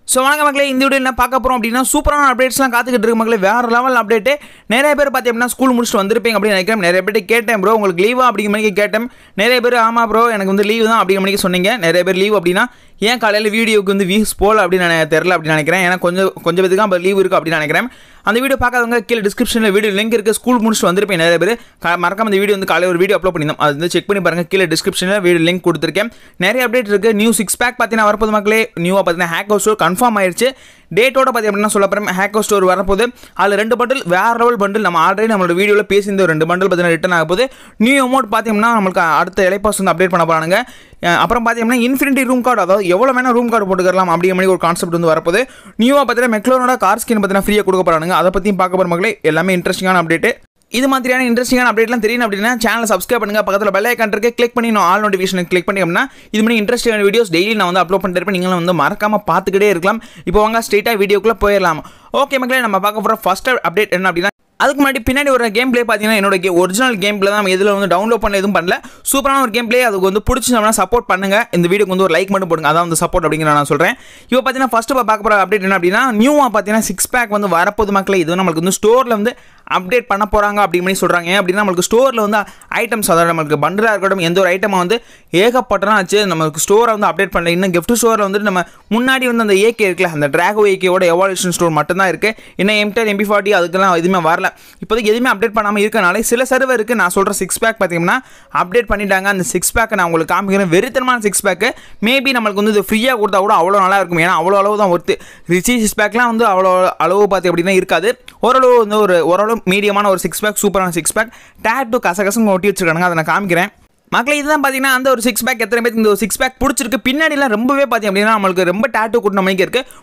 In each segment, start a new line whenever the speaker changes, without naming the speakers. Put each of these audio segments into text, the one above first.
so வணக்கம் மக்களே இந்த வீடியோ என்ன பார்க்க போகிறோம் அப்படின்னா சூப்பரான அப்டேட்ஸ்லாம் காத்துக்கிட்டு இருக்கு மக்களே வேறு லெவல் அப்டேட்டு நிறைய பேர் பார்த்தீங்கன்னா ஸ்கூல் முடிச்சுட்டு வந்திருப்பீங்க அப்படின்னு நினைக்கிறேன் நிறைய பேர் கேட்டேன் ப்ரோ உங்களுக்கு லீவா அப்படிங்கிற மாதிரி கேட்டேன் நிறைய பேர் ஆமாம் ப்ரோ எனக்கு வந்து லீவு தான் அப்படிங்கிற மாதிரி சொன்னீங்க நிறைய பேர் லீவ் அப்படின்னா ஏன் காலையில் வீடியோக்கு வந்து வியூஸ் போகல அப்படின்னு நான் தெரில அப்படின்னு நினைக்கிறேன் ஏன்னா கொஞ்சம் கொஞ்சம் பேருக்கு அப்போ லீவ் இருக்குது அப்படின்னு நினைக்கிறேன் அந்த வீடியோ பார்க்காதவங்க கீழே டிஸ்கிரிப்ஷனில் வீடியோ லிங்க் இருக்குது ஸ்கூல் முடிச்சுட்டு வந்திருப்பேன் நிறைய பேர் க- மறக்காம இந்த வீடியோ வந்து காலையில் ஒரு வீடியோ அப்லோட் பண்ணியிருந்தோம் அது வந்து செக் பண்ணி பாருங்க கீழே டிஸ்கிரிப்ஷனில் வீடியோ லிங்க் கொடுத்துருக்கேன் நிறைய அப்டேட் இருக்குது நியூ சிக்ஸ் பேக் பார்த்தீங்கன்னா வரப்போது மக்களே நியூவாக பார்த்தீங்கன்னா ஹேக் ஹவுஸ் ஸ்டோர் கன்ஃபார்ம் ஆயிடுச்சு டேட்டோட பார்த்தி அப்படின்னா சொல்ல போகிறேன் ஹேக் ஹவுஸ் ஸ்டோர் வரப்போது அதில் ரெண்டு பண்டில் வேற லெவல் பண்டில் நம்ம ஆல்ரெடி நம்மளோட வீடியோவில் பேசியிருந்த ஒரு ரெண்டு பண்டில் பார்த்தீங்கன்னா ரிட்டன் ஆக போகுது நியூ அமௌண்ட் பார்த்தீங்கன்னா நம்மளுக்கு அடுத்த இலைப்பாஸ் வந்து அப்டேட் பண்ண போகிறாங்க அப்புறம் பார்த்தீங்கன்னா இன்ஃபினிட்டி ரூம் கார்டு அதாவது எவ்வளோ வேணால் ரூம் கார்டு போட்டுக்கலாம் அப்படிங்கிற மாதிரி ஒரு கான்செப்ட் வந்து வரப்போது நியூவாக பார்த்தீங்கன்னா மெக்லோனோட கார் ஸ்கின் பார்த்தீங்கன்னா ஃப்ரீயாக கொடுக்க போகிறாங்க அதை பற்றியும் பார்க்க போகிற மக்களே எல்லாமே இன்ட்ரெஸ்டிங்கான அப்டேட்டு இது மாதிரியான இன்ட்ரெஸ்டிங்கான அப்டேட்லாம் தெரியும் அப்படின்னா சேனலை சப்ஸ்கிரைப் பண்ணுங்க பக்கத்தில் பெல் ஐக்கான் இருக்கு கிளிக் பண்ணி நான் ஆல் நோட்டிஃபிகேஷன் கிளிக் பண்ணி அப்படின்னா இது மாதிரி இன்ட்ரெஸ்டிங்கான வீடியோஸ் டெய்லி நான் வந்து அப்லோட் பண்ணிட்டு இருப்பேன் நீங்களும் வந்து மறக்காம பார்த்துக்கிட்டே இருக்கலாம் இப்போ வாங்க ஸ்ட்ரெயிட்டாக வீடியோக்குள்ளே போயிடலாம் ஓகே மக்களே நம்ம பார்க்க போகிற ஃபர்ஸ்ட் அப்டேட் என்ன அப்படின்னா அதுக்கு முன்னாடி பின்னாடி ஒரு கேம் ப்ளே பார்த்தீங்கன்னா என்னோட கே ஒரிஜினல் கேம் ப்ளே தான் நம்ம இதில் வந்து டவுன்லோட் பண்ண எதுவும் பண்ணல சூப்பரான ஒரு கேம் ப்ளே அதுக்கு வந்து பிடிச்சிருந்தோம்னா சப்போர்ட் பண்ணுங்க இந்த வீடியோக்கு வந்து ஒரு லைக் மட்டும் போடுங்க அதான் வந்து சப்போர்ட் அப்படிங்கிற நான் சொல்கிறேன் இப்போ பார்த்தீங்கன்னா ஃபஸ்ட்டு பார்க்க போகிற அப்டேட் என்ன அப்படின்னா நியூவாக பார்த்தீங்கன்னா சிக்ஸ் பேக் வந்து வரப்போது மக்களே இது வந்து நம்மளுக்கு வந்து ஸ்டோரில் வந்து அப்டேட் பண்ண போகிறாங்க அப்படி மாதிரி சொல்கிறாங்க ஏன் அப்படின்னா நம்மளுக்கு ஸ்டோரில் வந்து ஐட்டம்ஸ் அதாவது நம்மளுக்கு பண்டலாக இருக்கட்டும் எந்த ஒரு ஐட்டமை வந்து ஏகப்பட்டனா ஆச்சு நம்மளுக்கு ஸ்டோரை வந்து அப்டேட் பண்ணல இன்னும் gift ஸ்டோரில் வந்துட்டு நம்ம முன்னாடி வந்து அந்த ஏகே இருக்குல்ல அந்த டிராகோ ஏகேவோட எவால்யூஷன் ஸ்டோர் மட்டும்தான் இருக்குது இன்னும் எம்டர் எம்பி ஃபார்ட்டி அதுக்கெல்லாம் எதுவுமே வரல இப்போதைக்கு எதுவுமே அப்டேட் பண்ணாமல் இருக்கனால சில சர்வருக்கு நான் சொல்கிற சிக்ஸ் பேக் பார்த்தீங்கன்னா அப்டேட் பண்ணிட்டாங்க அந்த சிக்ஸ் பேக்கை நான் உங்களுக்கு காமிக்கிறேன் வெறித்தனமான சிக்ஸ் பேக்கு மேபி நம்மளுக்கு வந்து இது ஃப்ரீயாக கொடுத்தா கூட அவ்வளோ நல்லா இருக்கும் ஏன்னா அவ்வளோ அளவு தான் ஒர்த்து ரிச்சி சிக்ஸ் பேக்லாம் வந்து அவ்வளோ அளவு பார்த்து அப்படின்னா இருக்காது ஓரளவு வந்து ஒரு ஓரளவு மீடியமான ஒரு சிக்ஸ் பேக் சூப்பரான சிக்ஸ் பேக் டேட் டு கசகசம் ஒட்டி வச்சிருக்காங்க அதை நான் காமிக்கிறேன் மக்களே இதுதான் பார்த்தீங்கன்னா அந்த ஒரு சிக்ஸ் பேக் எத்தனை பேருக்கு இந்த ஒரு சிக்ஸ் பேக் பிடிச்சிருக்கு பின்னாடிலாம் ரொம்பவே பார்த்தீங்க அப்படின்னா நம்மளுக்கு ரொம்ப டேட்டு கூட்டின மணிக்கு இருக்குது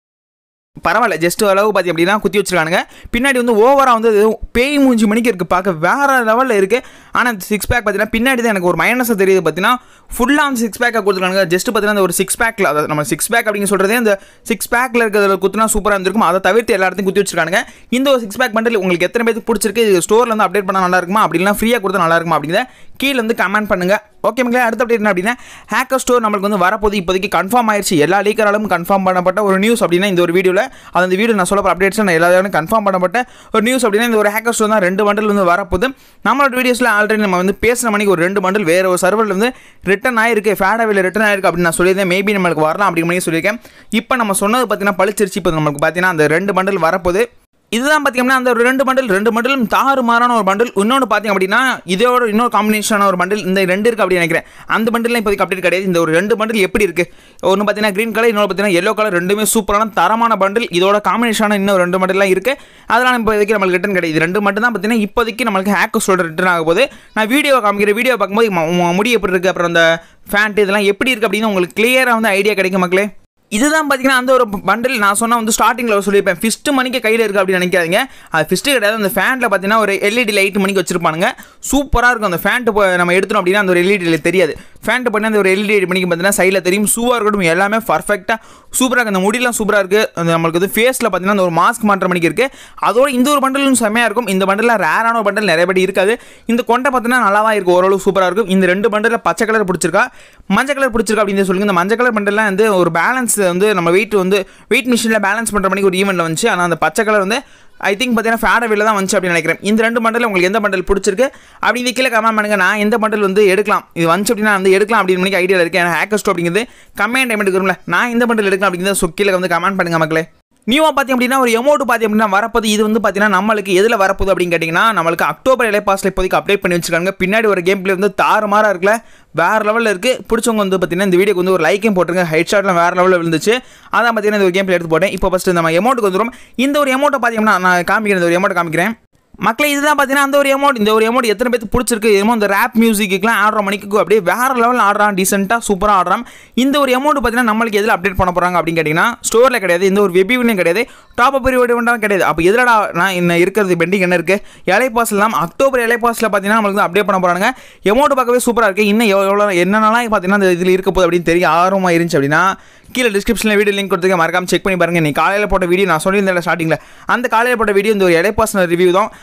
பரவாயில்ல ஜஸ்ட் அளவு பார்த்தி அப்படின்னா குத்தி வச்சிருக்கானுங்க பின்னாடி வந்து ஓவராக வந்து இது பேய் மூஞ்சி மணிக்கு இருக்குது பார்க்க வேறு லெவலில் இருக்குது ஆனால் சிக்ஸ் பேக் பார்த்தீங்கன்னா பின்னாடி தான் எனக்கு ஒரு மைனஸாக தெரியுது பார்த்தீங்கன்னா ஃபுல்லாக வந்து சிக்ஸ் பேக்காக கொடுத்துருக்காங்க ஜஸ்ட் பார்த்தீங்கன்னா அந்த ஒரு சிக்ஸ் பேக்கில் அதாவது நம்ம சிக்ஸ் பேக் அப்படின்னு சொல்கிறதே அந்த சிக்ஸ் பேக்கில் இருக்கிறதுல குத்துனா சூப்பராக இருந்திருக்கும் அதை தவிர்த்து எல்லா இடத்தையும் குத்தி வச்சிருக்காங்க இந்த ஒரு சிக்ஸ் பேக் பண்டில் உங்களுக்கு எத்தனை பேருக்கு பிடிச்சிருக்கு இது ஸ்டோரில் வந்து அப்டேட் பண்ணால் நல்லா இருக்குமா அப்படி இல்லைனா ஃப்ரீயாக கொடுத்தா நல்லா இருக்குமா அப்படிங்கிறத கீழே வந்து கமெண்ட் பண்ணுங்கள் ஓகே மக்களே அடுத்த அப்டேட் என்ன அப்படின்னா ஹேக்கர் ஸ்டோர் நம்மளுக்கு வந்து வரப்போது இப்போதைக்கு கன்ஃபார்ம் ஆயிடுச்சு எல்லா லீக்கராலும் கன்ஃபார்ம் பண்ணப்பட்ட ஒரு நியூஸ் அப்படின்னா இந்த ஒரு வீடியோவில் அந்த வீடியோ நான் சொல்ல போகிற அப்டேட்ஸ் நான் எல்லாரும் கன்ஃபார்ம் பண்ணப்பட்ட ஒரு நியூஸ் அப்படின்னா இந்த ஒரு ஹேக்கர் ஸ்டோர் தான் ரெண்டு பண்டில் வந்து வரப்போகுது நம்மளோட வீடியோஸில் ஆல்ரெடி நம்ம வந்து பேசுகிற மணிக்கு ஒரு ரெண்டு பண்டில் வேறு ஒரு சர்வரில் வந்து ரிட்டன் ஆயிருக்கு ஃபேடாவில் ரிட்டன் ஆயிருக்கு அப்படின்னு நான் சொல்லியிருந்தேன் மேபி நம்மளுக்கு வரலாம் அப்படிங்கிற மாதிரி சொல்லியிருக்கேன் இப்போ நம்ம சொன்னது பார்த்தீங்கன்னா பளிச்சிருச்சு இப்போ நமக்கு பார்த்தீங்கன்னா அந்த ரெண்டு பண்டில் வரப்போகுது இதுதான் பார்த்தீங்கன்னா அந்த ஒரு ரெண்டு பண்டில் ரெண்டு பண்டிலும் தாறு மாறான ஒரு பண்டில் இன்னொன்று பார்த்தீங்க அப்படின்னா இதோட இன்னொரு காம்பினேஷனான ஒரு பண்டில் இந்த ரெண்டு இருக்குது அப்படின்னு நினைக்கிறேன் அந்த பண்டில் இப்போதைக்கு அப்டேட் கிடையாது இந்த ஒரு ரெண்டு பண்டில் எப்படி இருக்குது ஒன்று பார்த்தீங்கன்னா க்ரீன் கலர் இன்னொரு பார்த்தீங்கன்னா எல்லோ கலர் ரெண்டுமே சூப்பரான தரமான பண்டில் இதோட காம்பினேஷனான இன்னும் ரெண்டு பண்டிலாம் இருக்குது அதெல்லாம் இப்போதைக்கு நம்மளுக்கு ரிட்டன் கிடையாது இது ரெண்டு மட்டும் தான் பார்த்தீங்கன்னா இப்போதைக்கு நம்மளுக்கு ஹேக்கர் சொல்கிற ரிட்டன் ஆக போது நான் வீடியோ காமிக்கிற வீடியோ பார்க்கும்போது ம- ம- முடி எப்படி இருக்குது அப்புறம் அந்த ஃபேண்ட் இதெல்லாம் எப்படி இருக்குது அப்படின்னு உங்களுக்கு கிளியராக வந்து ஐடியா கிடைக்கும் மக்களே இதுதான் பார்த்தீங்கன்னா அந்த ஒரு பண்டில் நான் சொன்ன வந்து ஸ்டார்டிங்கில் சொல்லியிருப்பேன் ஃபிஸ்ட்டு மணிக்கு கையில் இருக்குது அப்படின்னு நினைக்காதீங்க அது ஃபிஸ்ட்டு கிடையாது அந்த ஃபேனில் பார்த்தீங்கன்னா ஒரு எல்இடி லைட் மணிக்கு வச்சிருப்பானுங்க சூப்பராக இருக்கும் அந்த ஃபேண்ட்டு நம்ம எடுத்தோம் அப்படின்னா அந்த ஒரு எல்இடி லைட் தெரியாது ஃபேண்ட்டு பண்ணி அந்த ஒரு எல்இடி மணிக்கு பார்த்தீங்கன்னா சைடில் தெரியும் சூவாக இருக்கட்டும் எல்லாமே பர்ஃபெக்டாக சூப்பராக இருக்குது அந்த முடியெல்லாம் சூப்பராக இருக்குது அந்த நம்மளுக்கு வந்து ஃபேஸில் பார்த்தீங்கன்னா அந்த ஒரு மாஸ்க் மாற்ற மணிக்கு இருக்குது அதோட இந்த ஒரு பண்டலும் செம்மையாக இருக்கும் இந்த பண்டலில் ரேரான ஒரு பண்டல் நிறைய பேர் இருக்காது இந்த கொண்டை பார்த்தீங்கன்னா நல்லா தான் இருக்கும் ஓரளவு சூப்பராக இருக்கும் இந்த ரெண்டு பண்டலில் பச்சை கலர் பிடிச்சிருக்கா மஞ்சள் கலர் பிடிச்சிருக்கா அப்படின்னு சொல்லுங்க இந்த மஞ்சள் கலர் பண்டல்லாம் வந்து ஒரு பேலன்ஸ் வந்து நம்ம வெயிட் வந்து வெயிட் மிஷினில் பேலன்ஸ் பண்ணுற மணிக்கு ஒரு ஈவெண்ட்டில் வந்துச்சு ஆனால் அந்த பச்சை கலர் வந்து ஐ திங்க் பார்த்தீங்கன்னா ஃபேடவில்ல தான் வந்துச்சு அப்படின்னு நினைக்கிறேன் இந்த ரெண்டு பண்டல் உங்களுக்கு எந்த பண்டல் பிடிச்சிருக்கு அப்படி இந்த கீழே கமெண்ட் பண்ணுங்க நான் எந்த பண்டல் வந்து எடுக்கலாம் இது வந்துச்சு அப்படின்னா வந்து எடுக்கலாம் அப்படின்னு மணிக்கு ஐடியா இருக்கு ஏன்னா ஹேக்கர் ஸ்டோ அப்படிங்கிறது கம்மியான டைம் எடுக்கிறோம்ல நான் இந்த பண்டல் எடுக்கலாம் அப்படிங்கிறத so கீழே வந்து கமெண்ட் பண்ணுங்க மக்களே நியூவாக பார்த்தீங்க அப்படின்னா ஒரு எமௌண்ட் பார்த்தி அப்படின்னா வரப்போது இது வந்து பார்த்தீங்கன்னா நம்மளுக்கு எதில் வரப்போகுது அப்படின்னு கேட்டிங்கன்னா நம்மளுக்கு அக்டோபர் இலை பாஸில் இப்போதைக்கு அப்டேட் பண்ணி வச்சிருக்காங்க பின்னாடி ஒரு கேம் பிளே வந்து தாறுமாறாக இருக்குல்ல வேறு லெவலில் இருக்குது பிடிச்சவங்க வந்து பார்த்தீங்கன்னா இந்த வீடியோக்கு வந்து ஒரு லைக்கையும் போட்டுருங்க ஹெட் ஷாட்லாம் வேறு லெவலில் விழுந்துச்சு அதான் பார்த்தீங்கன்னா இந்த ஒரு கேம் பிளே எடுத்து போட்டேன் இப்போ ஃபஸ்ட்டு நம்ம எமௌண்ட்டுக்கு வந்துடும் இந்த ஒரு எமௌண்ட்டை பார்த்தீங்கன்னா நான் காமிக்கிறேன் இந்த ஒரு எமௌண்ட் காமிக்கிறேன் மக்களே இதுதான் பார்த்தீங்கன்னா அந்த ஒரு அமௌண்ட் இந்த ஒரு அமௌண்ட் எத்தனை பேருக்கு பிடிச்சிருக்கு என்னமோ இந்த ரேப் மியூசிக்குலாம் ஆடுற மணிக்கு அப்படியே வேற லெவலில் ஆடுறான் டீசெண்டாக சூப்பராக ஆடுறான் இந்த ஒரு அமௌண்ட் பார்த்தீங்கன்னா நம்மளுக்கு எதில் அப்டேட் பண்ண போகிறாங்க அப்படின்னு கேட்டிங்கன்னா ஸ்டோரில் கிடையாது இந்த ஒரு வெபிவிலையும் கிடையாது டாப் அப் பீரியட் கிடையாது அப்போ எதிலடா நான் என்ன இருக்கிறது பெண்டிங் என்ன இருக்குது இலை பாஸ் இல்லாமல் அக்டோபர் இலை பாஸில் பார்த்தீங்கன்னா நம்மளுக்கு அப்டேட் பண்ண போகிறாங்க அமௌண்ட் பார்க்கவே சூப்பராக இருக்குது இன்னும் எவ்வளோ என்னென்னலாம் பார்த்தீங்கன்னா இந்த இதில் இருக்க போகுது அப்படின்னு தெரிய ஆர்வமாக இருந்துச்சு அப்படின்னா கீழே டிஸ்கிரிப்ஷனில் வீடியோ லிங்க் கொடுத்துருக்க மறக்காம செக் பண்ணி பாருங்க நீ காலையில் போட்ட வீடியோ நான் சொல்லியிருந்தேன் ஸ்டார்டிங்கில் அந்த காலையில் போட்ட வீடியோ இந்த ஒரு இலைப்பாசன ரிவ்யூ தான்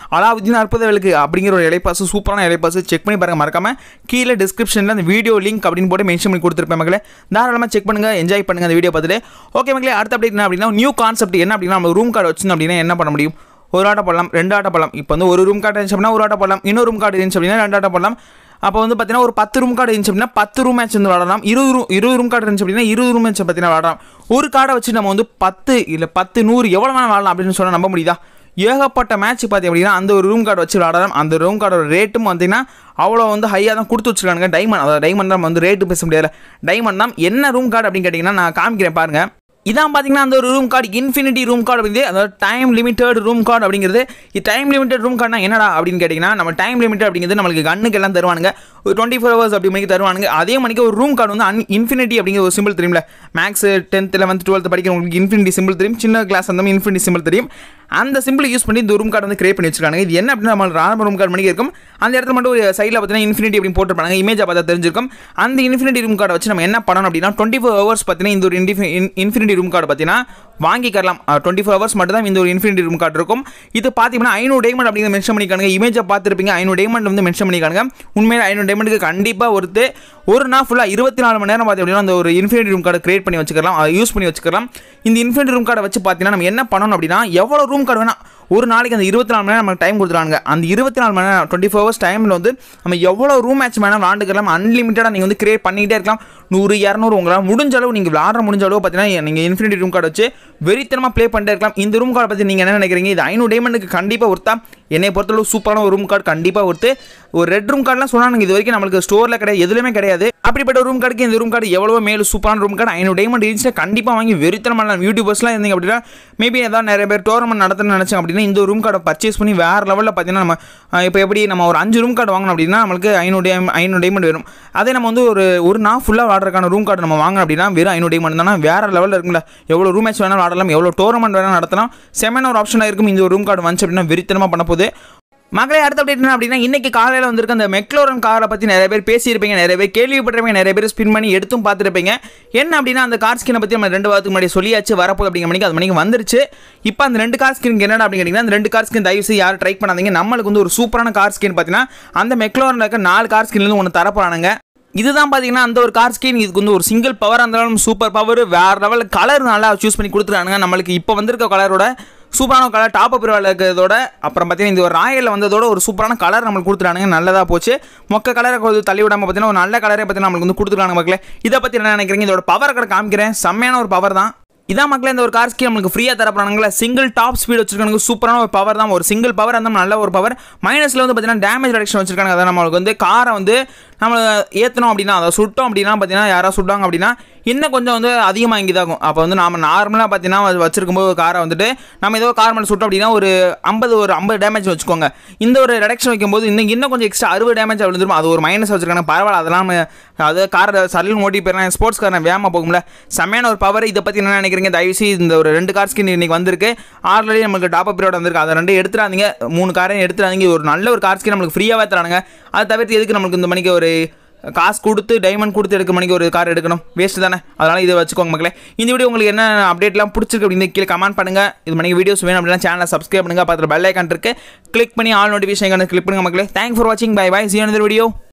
அலாவுதீன் அற்புதவேலுக்கு அப்படிங்கிற ஒரு இலைப்பாசு சூப்பரான இலைப்பாசு செக் பண்ணி பாருங்க மறக்காம கீழே டிஸ்கிரிப்ஷனில் அந்த வீடியோ லிங்க் அப்படின்னு போட்டு மென்ஷன் பண்ணி கொடுத்துருப்பேன் மக்களே தாராளமாக செக் பண்ணுங்க என்ஜாய் பண்ணுங்க அந்த வீடியோ பார்த்துட்டு ஓகே மக்களே அடுத்த அப்டேட் என்ன அப்படின்னா நியூ கான்செப்ட் என்ன அப்படின்னா நம்ம ரூம் கார்டு வச்சிருந்தோம் அப்படின்னா என்ன பண்ண முடியும் ஒரு ஆட்டை போடலாம் ரெண்டு ஆட்டை போடலாம் இப்போ வந்து ஒரு ரூம் கார்டு இருந்துச்சு அப்படின்னா ஒரு ஆட்டை போடலாம் இன்னொரு ரூம் கார்டு இருந்துச்சு அப்படின்னா ரெண்டு ஆட்டை போடலாம் அப்போ வந்து பார்த்தீங்கன்னா ஒரு பத்து ரூம் கார்டு இருந்துச்சு அப்படின்னா பத்து ரூம் மேட்ச் வந்து விளாடலாம் இருபது ரூம் இருபது ரூம் கார்டு இருந்துச்சு அப்படின்னா இருபது ரூம் மேட்ச் பார்த்தீங்கன்னா விளாடலாம் ஒரு கார்டை வச்சு நம்ம வந்து பத்து இல்லை பத்து நூறு எவ்வளோ வேணால் விளாடலாம் அப்படின்னு சொன்னால் நம்ப முடியுதா ஏகப்பட்ட மேட்ச் பார்த்தி அப்படின்னா அந்த ஒரு ரூம் கார்டு வச்சு விளாடலாம் அந்த ரூம் கார்டோட ரேட்டும் பார்த்தீங்கன்னா அவ்வளோ வந்து ஹையாக தான் கொடுத்து வச்சிருக்கானுங்க டைமண்ட் அதாவது டைமண்ட் தான் வந்து ரேட்டு பேச முடியாது டைமண்ட் தான் என்ன ரூம் கார்டு அப்படின்னு கேட்டிங்கன்னா நான் காமிக்கிறேன் பாருங்கள் இதான் பார்த்தீங்கன்னா அந்த ஒரு room card infinity room card அப்படிங்கிறது அதாவது டைம் லிமிட்டட் ரூம் கார்டு அப்படிங்கிறது இது டைம் லிமிட்டட் ரூம் கார்டுனா என்னடா அப்படின்னு கேட்டிங்கன்னா நம்ம டைம் லிமிட்டட் அப்படிங்கிறது நம்மளுக்கு கண்ணுக்கு எல்லாம் தருவானுங்க ஒரு டுவெண்ட்டி ஃபோர் ஹவர்ஸ் அப்படி மாதிரி தருவானுங்க அதே மணிக்கு ஒரு ரூம் கார்டு வந்து அன் இன்ஃபினிட்டி அப்படிங்கிற ஒரு சிம்பிள் தெரியும்ல மேக்ஸ் டென்த் லெவன்த் டுவெல்த் படிக்கிறவங்களுக்கு இன்ஃபினிட்டி சிம்பிள் தெரியும் சின்ன கிளாஸ் அந்த இன்ஃபினிட்டி சிம்பிள் தெரியும் அந்த சிம்பிள் யூஸ் பண்ணி இந்த ரூம் கார்டு வந்து கிரியேட் பண்ணி வச்சிருக்காங்க இது என்ன அப்படின்னா நம்ம நார்மல் ரூம் கார்டு மணிக்கு இருக்கும் அந்த இடத்துல மட்டும் ஒரு சைடில் பார்த்தீங்கன்னா இன்ஃபினிட்டி அப்படின்னு போட்டுருப்பாங்க இமேஜை பார்த்தா தெரிஞ்சிருக்கும் அந்த இன்ஃபினிட்டி ரூம் கார்டை வச்சு நம்ம என்ன பண்ணணும் அப்படின்னா டுவெண்ட்டி ஃபோர் ஹவர்ஸ் பார்த்தீங்கன்னா இந்த ஒரு இன்ஃபினிட்டி ரூம் கார்டு பார்த்தீங்கன்னா வாங்கிக்கலாம் டுவெண்ட்டி ஃபோர் ஹவர்ஸ் மட்டும் தான் இந்த ஒரு இன்ஃபினிட்டி ரூம் கார்டு இருக்கும் இது பார்த்தீங்கன்னா ஐநூறு டைமண்ட் அப்படிங்கிற மென்ஷன் பண்ணிக்கானுங்க இமேஜை பார்த்துருப்பீங்க ஐநூறு டைமண்ட் வந்து மென்ஷன் பண்ணிக்கானுங்க உண்மையில ஐநூறு டைமண்டுக்கு கண்டிப்பாக ஒருத்து ஒரு நாள் ஃபுல்லாக இருபத்தி நாலு மணி நேரம் பார்த்து அப்படின்னா அந்த ஒரு இன்ஃபினிட்டி ரூம் கார்டு கிரியேட் பண்ணி வச்சுக்கலாம் அதை யூஸ் பண்ணி வச்சுக்கலாம் இந்த இன்ஃபினிட்டி ரூம் கார்டை வச்சு பார்த்தீங்கன்னா நம்ம என்ன பண்ணணும் அப்படின்னா எவ்வளோ ரூம் கார்டு வேணால் ஒரு நாளைக்கு அந்த இருபத்தி நாலு மணி நேரம் நமக்கு டைம் கொடுத்துருவாங்க அந்த இருபத்தி நாலு மணி நேரம் டுவெண்ட்டி ஃபோர் ஹவர்ஸ் டைமில் வந்து நம்ம எவ்வளோ ரூம் மேட்ச் வேணால் விளாண்டுக்கலாம் அன்லிமிட்டடாக நீங்கள் வந்து கிரியேட் பண்ணிகிட்டே இருக்கலாம் நூறு இரநூறு உங்களால் முடிஞ்ச அளவு நீங்கள் விளாட்ற முடிஞ்ச அளவு பார்த்தீங்கன்னா நீங்கள் இன்ஃபினிட்டி ரூம் கார்டு வச்சு வெறித்தனமாக ப்ளே பண்ணிட்டே இருக்கலாம் இந்த ரூம் கார்டை பற்றி நீங்கள் என்ன நினைக்கிறீங்க இது ஐநூறு டைமண்டுக்கு கண்டிப்பாக ஒருத்தா என்னை பொறுத்தளவு சூப்பரான ஒரு ரூம் கார்டு கண்டிப்பாக ஒருத்து ஒரு ரெட் ரூம் கார்டெலாம் சொன்னாங்க இது வரைக்கும் நம்மளுக்கு ஸ்டோரில் கிடையாது எதுலையுமே கிடையாது அப்படிப்பட்ட ரூம் கார்டுக்கு இந்த ரூம் கார்டு எவ்வளோ மேலும் சூப்பரான ரூம் கார்டு ஐநூறு டைமண்ட் இருந்துச்சுன்னா கண்டிப்பாக வாங்கி வெறித்தனமான யூடியூபர்ஸ்லாம் இருந்தீங்க அப்படின்னா மேபி ஏதாவது நிறைய பேர் டோர்னமெண்ட் நடத்தணும்னு நினச்சாங்க அப்படின்னா இந்த ரூம் கார்டை பர்ச்சேஸ் பண்ணி வேறு லெவலில் பார்த்தீங்கன்னா நம்ம இப்போ எப்படி நம்ம ஒரு அஞ்சு ரூம் கார்டு வாங்கணும் அப்படின்னா நம்மளுக்கு ஐநூறு டைம் ஐநூறு டைமண்ட் வேணும் அதே நம்ம வந்து ஒரு ஒரு நாள் ஃபுல்லாக விளாட்றதுக்கான ரூம் கார்டு நம்ம வாங்கணும் அப்படின்னா வெறும் ஐநூறு டைமண்ட் தானே வேறு லெவலில் இருக்குல்ல எவ்வளோ ரூம் மேட்ச் வேணாலும் ஆடலாம் எவ்வளோ டோர்னமெண்ட் வேணாலும் நடத்தலாம் செமையான ஒரு ஆப்ஷனாக இருக்கும் இந்த ஒரு ரூம் கார்டு வந்துச்சு அப்படின்னா வெறித்தனமாக பண்ண போகுது மகளே அடுத்த அப்டேட் என்ன அப்படின்னா இன்னைக்கு காலையில் வந்திருக்க அந்த மெக்லோரன் காரை பற்றி நிறைய பேர் பேசியிருப்பீங்க நிறைய பேர் கேள்விப்பட்டிருப்பீங்க நிறைய பேர் ஸ்பின் பண்ணி எடுத்தும் பார்த்துருப்பீங்க என்ன அப்படின்னா அந்த கார் ஸ்கினை பற்றி நம்ம ரெண்டு வாரத்துக்கு முன்னாடி சொல்லியாச்சு வரப்போகுது அப்படிங்கிற மணிக்கு அது மணிக்கு வந்துருச்சு இப்போ அந்த ரெண்டு கார் ஸ்கின் என்னடா அப்படின்னு கேட்டிங்கன்னா அந்த ரெண்டு கார் ஸ்கின் தயவு செய்து யாரும் ட்ரை பண்ணாதீங்க நம்மளுக்கு வந்து ஒரு சூப்பரான கார் ஸ்கின் பார்த்தீங்கன்னா அந்த மெக்லோரனில் இருக்க நாலு கார் ஸ்கின்லேருந்து ஒன்று தரப்போறானுங்க இதுதான் பார்த்தீங்கன்னா அந்த ஒரு கார் ஸ்கின் இதுக்கு வந்து ஒரு சிங்கிள் பவர் இருந்தாலும் சூப்பர் பவர் வேறு லெவலில் கலர் நல்லா சூஸ் பண்ணி கொடுத்துருக்கானுங்க நம்மளுக்கு இப்போ வந்திருக்க கலரோட சூப்பரான கலர் டாப் அப் இருக்கிறதோட அப்புறம் பார்த்தீங்கன்னா இந்த ஒரு ராயலில் வந்ததோட ஒரு சூப்பரான கலர் நம்மளுக்கு கொடுத்துட்டானுங்க நல்லதாக போச்சு மொக்க கலரை கொஞ்சம் தள்ளி விடாமல் பார்த்தீங்கன்னா ஒரு நல்ல கலரே பார்த்தீங்கன்னா நம்மளுக்கு வந்து கொடுத்துருக்காங்க மக்களே இதை பற்றி என்ன நினைக்கிறீங்க இதோட பவர் கடை காமிக்கிறேன் செம்மையான ஒரு பவர் தான் இதான் மக்களே இந்த ஒரு கார் ஸ்கீம் நம்மளுக்கு ஃப்ரீயாக தரப்படுறாங்களா சிங்கிள் டாப் ஸ்பீட் வச்சிருக்காங்க சூப்பரான ஒரு பவர் தான் ஒரு சிங்கிள் பவர் அந்த நல்ல ஒரு பவர் மைனஸில் வந்து பார்த்தீங்கன்னா டேமேஜ் ரிடக்ஷன் வச்சிருக்காங்க அதான் நம்மளுக்கு வந்து காரை வந்து நம்ம ஏற்றணும் அப்படின்னா அதை சுட்டோம் அப்படின்னா பார்த்தீங்கன்னா யாராவது சுட்டாங்க அப்படின்னா இன்னும் கொஞ்சம் வந்து அதிகமாக இங்கே இதாகும் அப்போ வந்து நம்ம நார்மலாக பார்த்தீங்கன்னா வச்சிருக்கும்போது ஒரு காரை வந்துட்டு நம்ம ஏதோ கார் மேலே சுட்டோம் அப்படின்னா ஒரு ஐம்பது ஒரு ஐம்பது டேமேஜ் வச்சுக்கோங்க இந்த ஒரு ரிடக்ஷன் வைக்கும்போது இன்னும் இன்னும் கொஞ்சம் எக்ஸ்ட்ரா அறுபது டேமேஜ் விழுந்துரும் அது ஒரு மைனஸ் வச்சிருக்காங்க பரவாயில்ல அதெல்லாம் நம்ம அது காரை சரல் ஓட்டி போயிடலாம் ஸ்போர்ட்ஸ் காரை வேகமாக போகும்ல செம்மையான ஒரு பவர் இதை பற்றி என்ன நினைக்கிறீங்க தயவுசெய்து இந்த ஒரு ரெண்டு கார் ஸ்கின் இன்னைக்கு வந்திருக்கு ஆல்ரெடி நமக்கு டாப் பீரியட் வந்திருக்கு அதை ரெண்டு எடுத்துறாதீங்க மூணு காரையும் எடுத்துறாதீங்க ஒரு நல்ல ஒரு கார் ஸ்கின் நம்மளுக்கு ஃப்ரீயாகவே தரானுங்க அதை தவிர்த்து எதுக்கு நம்மளுக்கு இந்த மணிக்கு ஒரு காசு கொடுத்து டைமண்ட் கொடுத்து எடுக்க மணிக்கு ஒரு கார் எடுக்கணும் வேஸ்ட் தானே அதனால் இதை வச்சுக்கோங்க மக்களே இந்த வீடியோ உங்களுக்கு என்ன அப்டேட்லாம் பிடிச்சிருக்கு அப்படின்னு கீழே கமெண்ட் பண்ணுங்கள் இது மணிக்கு வீடியோஸ் வேணும் அப்படின்னா சேனலை சப்ஸ்கிரைப் பண்ணுங்கள் பார்த்துட்டு பெல் ஐக்கான் இருக்கு கிளிக் பண்ணி ஆல் நோட்டிஃபிகேஷன் கிளிக் பண்ணுங்க மக்களே தேங்க் ஃபார் வாட்சிங் பை பை சி வீடியோ